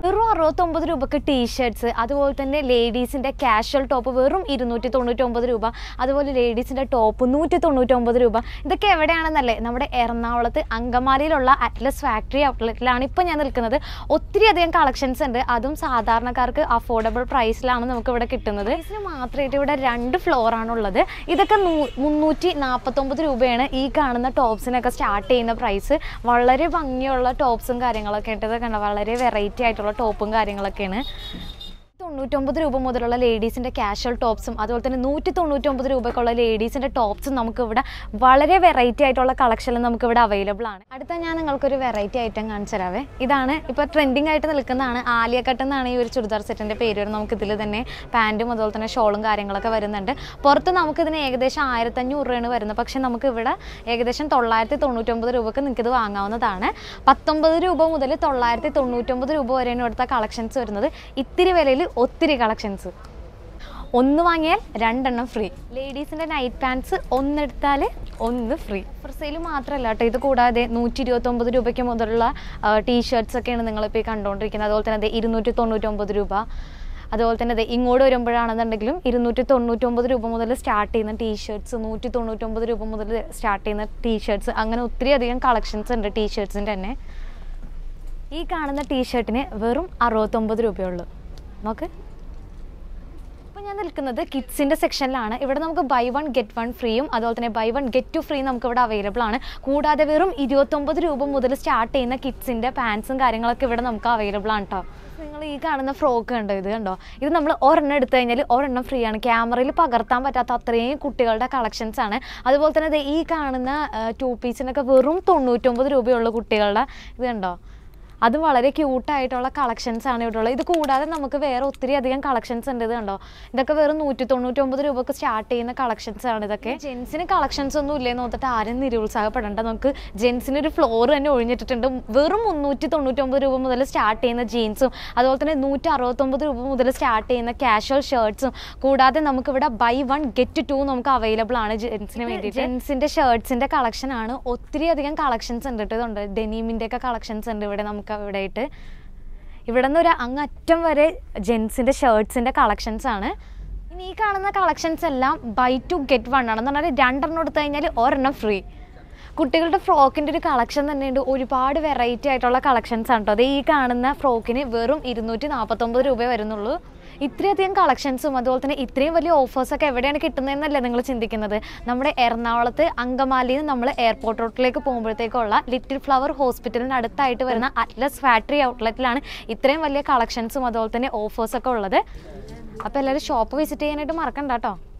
വെറും അറുപത്തൊമ്പത് രൂപക്ക് ടീഷർട്സ് അതുപോലെ തന്നെ ലേഡീസിൻ്റെ കാഷ്വൽ ടോപ്പ് വെറും ഇരുന്നൂറ്റി തൊണ്ണൂറ്റൊമ്പത് രൂപ അതുപോലെ ലേഡീസിൻ്റെ ടോപ്പ് നൂറ്റി തൊണ്ണൂറ്റൊമ്പത് രൂപ ഇതൊക്കെ എവിടെയാണെന്നല്ലേ നമ്മുടെ എറണാകുളത്ത് അങ്കമാലിയിലുള്ള അറ്റ്ലസ് ഫാക്ടറി ഔട്ട്ലെറ്റിലാണ് ഇപ്പോൾ ഞാൻ നിൽക്കുന്നത് ഒത്തിരി അധികം കളക്ഷൻസ് ഉണ്ട് അതും സാധാരണക്കാർക്ക് അഫോർഡബിൾ പ്രൈസിലാണ് നമുക്ക് ഇവിടെ കിട്ടുന്നത് ഇതിന് മാത്രമായിട്ട് ഇവിടെ രണ്ട് ഫ്ലോറാണുള്ളത് ഇതൊക്കെ നൂ- മുന്നൂറ്റി നാൽപ്പത്തൊമ്പത് രൂപയാണ് ഈ കാണുന്ന ടോപ്സിനൊക്കെ സ്റ്റാർട്ട് ചെയ്യുന്ന പ്രൈസ് വളരെ ഭംഗിയുള്ള ടോപ്സും കാര്യങ്ങളൊക്കെ ഉണ്ട് ഇതൊക്കെ കണ്ടോ വളരെ വെറൈറ്റി ആയിട്ടുള്ള ടോപ്പും കാര്യങ്ങളൊക്കെയാണ് തൊണ്ണൂറ്റൊമ്പത് രൂപ മുതലുള്ള ലേഡീസിൻ്റെ കാഷ്വൽ ടോപ്സും അതുപോലെ തന്നെ നൂറ്റി തൊണ്ണൂറ്റൊമ്പത് രൂപയ്ക്കുള്ള ലേഡീസിൻ്റെ ടോപ്സും നമുക്കിവിടെ വളരെ വെറൈറ്റി ആയിട്ടുള്ള കളക്ഷനിൽ നമുക്കിവിടെ അവൈലബിൾ ആണ് അടുത്ത ഞാൻ നിങ്ങൾക്കൊരു വെറൈറ്റി ഐറ്റം കാണിച്ചു തരാവേ ഇതാണ് ഇപ്പോൾ ട്രെൻഡിങ് ആയിട്ട് നിൽക്കുന്നതാണ് ആലിയ കട്ട് എന്നാണ് ഈ ഒരു ചുരിദാർ സെറ്റിൻ്റെ പേര് വരുന്നത് നമുക്ക് ഇതിൽ തന്നെ പാൻറ്റും അതുപോലെ തന്നെ ഷോളും കാര്യങ്ങളൊക്കെ വരുന്നുണ്ട് പുറത്ത് നമുക്കിതിന് ഏകദേശം ആയിരത്തഞ്ഞൂറ് രൂപയാണ് വരുന്നത് പക്ഷേ നമുക്ക് ഇവിടെ ഏകദേശം തൊള്ളായിരത്തി തൊണ്ണൂറ്റൊമ്പത് രൂപക്ക് നിങ്ങൾക്ക് ഇത് വാങ്ങാവുന്നതാണ് പത്തൊമ്പത് രൂപ മുതൽ തൊള്ളായിരത്തി തൊണ്ണൂറ്റൊമ്പത് രൂപ വരെയാണ് ഇവിടുത്തെ കളക്ഷൻസ് വരുന്നത് ഇത്തിരി വിലയിൽ ഒത്തിരി കളക്ഷൻസ് ഒന്ന് വാങ്ങിയാൽ രണ്ടെണ്ണം ഫ്രീ ലേഡീസിൻ്റെ നൈറ്റ് പാൻസ് ഒന്നെടുത്താൽ ഒന്ന് ഫ്രീ സെയിൽ മാത്രമല്ല കേട്ടോ ഇത് കൂടാതെ നൂറ്റി ഇരുപത്തൊമ്പത് രൂപയ്ക്ക് മുതലുള്ള ടീഷർട്സ് ഒക്കെയാണ് നിങ്ങളിപ്പോൾ ഈ കണ്ടുകൊണ്ടിരിക്കുന്നത് അതുപോലെ തന്നെ ദേ ഇരുന്നൂറ്റി തൊണ്ണൂറ്റൊമ്പത് രൂപ അതുപോലെ തന്നെ ദേ ഇങ്ങോട്ട് വരുമ്പോഴാണെന്നുണ്ടെങ്കിലും ഇരുന്നൂറ്റി തൊണ്ണൂറ്റൊമ്പത് രൂപ മുതൽ സ്റ്റാർട്ട് ചെയ്യുന്ന ടീഷർട്സ് നൂറ്റി തൊണ്ണൂറ്റൊമ്പത് രൂപ മുതൽ സ്റ്റാർട്ട് ചെയ്യുന്ന ടീഷർട്സ് അങ്ങനെ ഒത്തിരി അധികം കളക്ഷൻസ് ഉണ്ട് ടീഷർട്സിൻ്റെ തന്നെ ഈ കാണുന്ന ടീഷർട്ടിന് വെറും അറുപത്തൊമ്പത് രൂപയുള്ളൂ നോക്ക് ഇപ്പോൾ ഞാൻ നിൽക്കുന്നത് കിഡ്സിൻ്റെ സെക്ഷനിലാണ് ഇവിടെ നമുക്ക് ബൈ വൺ ഗെറ്റ് വൺ ഫ്രീയും അതുപോലെ തന്നെ buy one get two free നമുക്ക് ഇവിടെ അവൈലബിൾ ആണ് കൂടാതെ വെറും ഇരുപത്തൊമ്പത് രൂപ മുതൽ സ്റ്റാർട്ട് ചെയ്യുന്ന കിഡ്സിൻ്റെ പാൻസും കാര്യങ്ങളൊക്കെ ഇവിടെ നമുക്ക് അവൈലബിൾ ആണ് കേട്ടോ നിങ്ങൾ ഈ കാണുന്ന ഫ്രോക്ക് കണ്ടോ ഇത് കണ്ടോ ഇത് നമ്മൾ ഒരെണ്ണം എടുത്തു കഴിഞ്ഞാൽ ഒരെണ്ണം ഫ്രീ ആണ് ക്യാമറയിൽ പകർത്താൻ പറ്റാത്ത അത്രയും കുട്ടികളുടെ കളക്ഷൻസ് ആണ് അതുപോലെ തന്നെ ദേ ഈ കാണുന്ന ടു പീസിനൊക്കെ വെറും തൊണ്ണൂറ്റൊമ്പത് രൂപയുള്ള കുട്ടികളുടെ ഇത് കണ്ടോ അത് വളരെ ക്യൂട്ടായിട്ടുള്ള കളക്ഷൻസ് ആണ് ഇവിടെ ഉള്ളത് ഇത് കൂടാതെ നമുക്ക് വേറെ ഒത്തിരി അധികം കളക്ഷൻസ് ഉണ്ട് ഇത് കണ്ടോ ഇതൊക്കെ വെറും നൂറ്റി തൊണ്ണൂറ്റൊമ്പത് രൂപക്ക് സ്റ്റാർട്ട് ചെയ്യുന്ന കളക്ഷൻസ് ആണ് ഇതൊക്കെ ജെൻസിന് കളക്ഷൻസ് ഒന്നും ഇല്ലേന്ന് നോക്കിയിട്ട് ആരും നിരുത്സാഹപ്പെടേണ്ട നമുക്ക് ജെൻസിന് ഒരു ഫ്ലോർ തന്നെ ഒഴിഞ്ഞിട്ടിട്ടുണ്ട് വെറും മുന്നൂറ്റി തൊണ്ണൂറ്റൊമ്പത് രൂപ മുതൽ സ്റ്റാർട്ട് ചെയ്യുന്ന ജീൻസും അതുപോലെ തന്നെ നൂറ്റി അറുപത്തൊമ്പത് രൂപ മുതൽ സ്റ്റാർട്ട് ചെയ്യുന്ന കാഷ്വൽ ഷർട്ട്സും കൂടാതെ നമുക്കിവിടെ ബൈ വൺ ഗെറ്റ് ടു നമുക്ക് അവൈലബിൾ ആണ് ജെൻസിന് വേണ്ടി ജെൻസിന്റെ ഷർട്ട്സിന്റെ കളക്ഷൻ ആണ് ഒത്തിരി അധികം കളക്ഷൻസ് ഉണ്ട് കേട്ടോ ഇതുണ്ട് ഡെനീമിന്റെ ഒക്കെ കളക്ഷൻസ് ഉണ്ട് ഇവിടെ നമുക്ക് ഇവിടെ ആയിട്ട് ഇവിടെ നിന്ന് ഒരു അങ്ങറ്റം വരെ ജെൻസിന്റെ ഷർട്ട്സിന്റെ കളക്ഷൻസ് ആണ് ഇനി ഈ കാണുന്ന കളക്ഷൻസ് എല്ലാം ബൈ ടു ഗെറ്റ് വൺ ആണെന്ന് പറഞ്ഞാൽ രണ്ടെണ്ണം എടുത്തു കഴിഞ്ഞാൽ ഒരെണ്ണം ഫ്രീ കുട്ടികളുടെ ഫ്രോക്കിൻ്റെ ഒരു കളക്ഷൻ തന്നെയുണ്ട് ഒരുപാട് വെറൈറ്റി ആയിട്ടുള്ള കളക്ഷൻസ് ആണ് കേട്ടോ അത് ഈ കാണുന്ന ഫ്രോക്കിന് വെറും ഇരുന്നൂറ്റി നാൽപ്പത്തൊമ്പത് രൂപയെ വരുന്നുള്ളൂ ഇത്രയധികം കളക്ഷൻസും അതുപോലെ തന്നെ ഇത്രയും വലിയ ഓഫേഴ്സൊക്കെ എവിടെയാണ് കിട്ടുന്നതെന്നല്ലേ നിങ്ങൾ ചിന്തിക്കുന്നത് നമ്മുടെ എറണാകുളത്ത് അങ്കമാലിയിൽ നിന്ന് നമ്മൾ എയർപോർട്ട് റോട്ടിലേക്ക് പോകുമ്പോഴത്തേക്കുള്ള ലിറ്റിൽ ഫ്ലവർ ഹോസ്പിറ്റലിന് അടുത്തായിട്ട് വരുന്ന അറ്റ്ലസ് ഫാക്ടറി ഔട്ട്ലെറ്റിലാണ് ഇത്രയും വലിയ കളക്ഷൻസും അതുപോലെ തന്നെ ഓഫേഴ്സൊക്കെ ഉള്ളത് അപ്പോൾ എല്ലാവരും ഷോപ്പ് വിസിറ്റ് ചെയ്യാനായിട്ട് മറക്കണ്ട കേട്ടോ